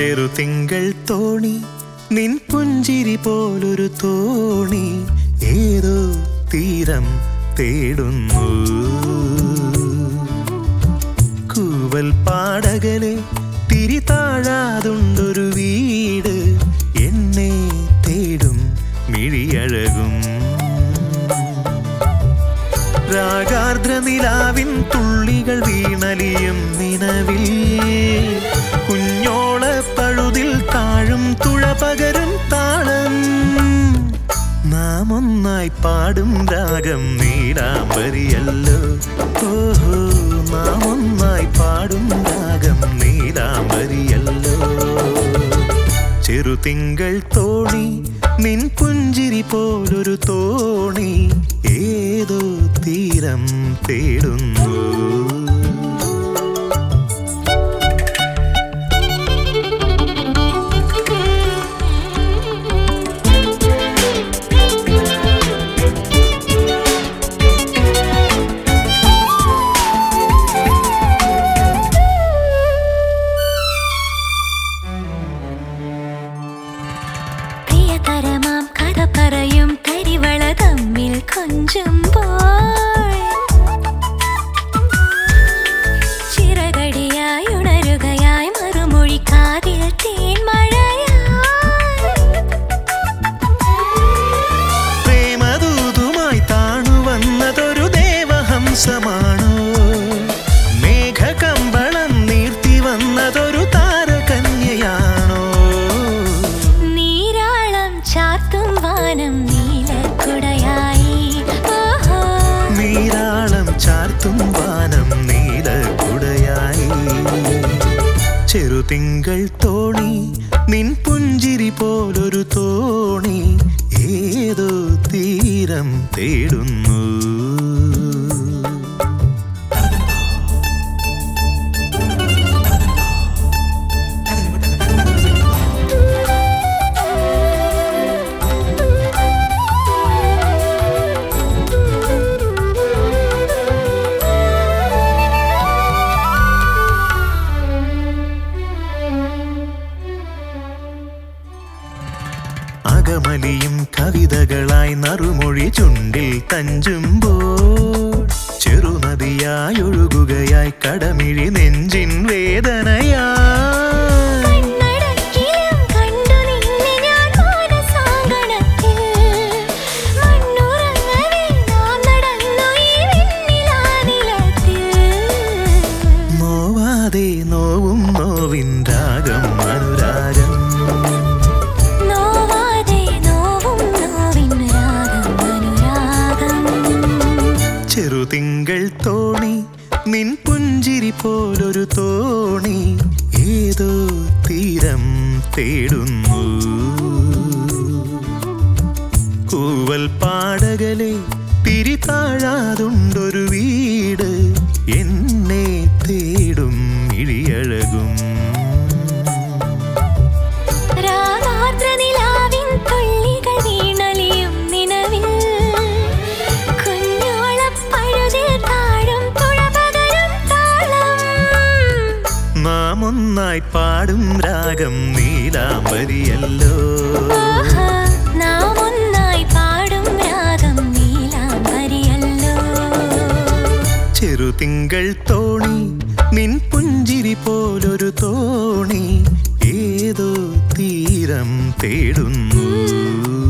ചെറുതിങ്കൾ തോണി നിൻ പുഞ്ചിരി പോലൊരു തോണി ഏതോ തീരം തേടുന്നു കൂവൽ പാടകലെ തിരി താഴാതുണ്ടൊരു വീട് എന്നെ തേടും മിഴിയഴകും രാഗാർദ്ര നിലാവിൻ തുള്ളികൾ വീണലിയും നിലവിൽ കുഞ്ഞോള പഴുതിൽ താഴും തുഴ പകരും താളം നാം ഒന്നായി പാടും രാഗം നീലാംബരിയല്ലോ ഓഹോ നാം ഒന്നായി പാടും രാഗം നീലാംബരിയല്ലോ ചെറുതിങ്കൾ തോണി നിൻ പുഞ്ചിരി പോലൊരു തോണി ഏതോ തീരം തേടുന്നു പ്രിയതരമാം കഥ പറയും കരിവള തമ്മിൽ കൊഞ്ചുമ്പോൾ ചിറകടിയായി ഉണരുകയായി മറുമൊഴി കാതിൽ തേൻമഴയായി പ്രേമദൂതുമായി താണു വന്നതൊരു ദേവഹംസമാണോ മേഘകമ്പളം നീർത്തി വന്നതൊരു താരകന്യയാണോ നീരാളം ചാർത്തും വാനം നീലക്കുടയായി ഓഹോ നീരാളം ചാർത്തും വാനം നീലക്കുടയായി ചെറുതിങ്കൾ തോണി നിൻ പുഞ്ചിരി പോലൊരു തോണി ഏതോ തീരം തേടുന്നു അകമലിയും കവിതകളായി നറുമൊഴി ചുണ്ടിൽ തഞ്ചുമ്പോൾ ചെറുനദിയായി ഒഴുകുകയായി കടമിഴി നെഞ്ചിൻ വേദനയായി കണ്ണടക്കിലും കണ്ടു നിന്നെ ഞാൻ മാനസാങ്കണത്തിൽ. മണ്ണുറങ്ങവേ നാം നടന്നു ഈ വെണ്ണിലാനിലത്തിൽ. നോവാതെ നോവും നോവിൻ രാഗം അനുരാഗം നോവാതെ നോവും നോവിൻ രാഗം അനുരാഗം. ചെറുതിങ്കൾ തോണി നിൻ പുഞ്ചിരി പോലൊരു തോണി ഏതോ തീരം തേടുന്നു കൂവൽ പാടകലെ തിരി താഴാതുണ്ടൊരു വീട് എന്നെ തേടും ഇഴിയഴകും രാഗാർദ്ര നിലാവിൻ തുള്ളികൾ വീണലിയും നിലവിൽ. കുഞ്ഞോളപ്പഴുതിൽ താഴും തുഴപകരും താളം. നാം ഒന്നായി പാടും രാഗം നീലാംബരിയല്ലോ ആഹാ, നാം ഒന്നായി പാടും രാഗം നീലാംബരിയല്ലോ. ചെറുതിങ്കൾ തോണി നിൻ പുഞ്ചിരി പോലൊരു തോണി ഏതോ തീരം തേടുന്നു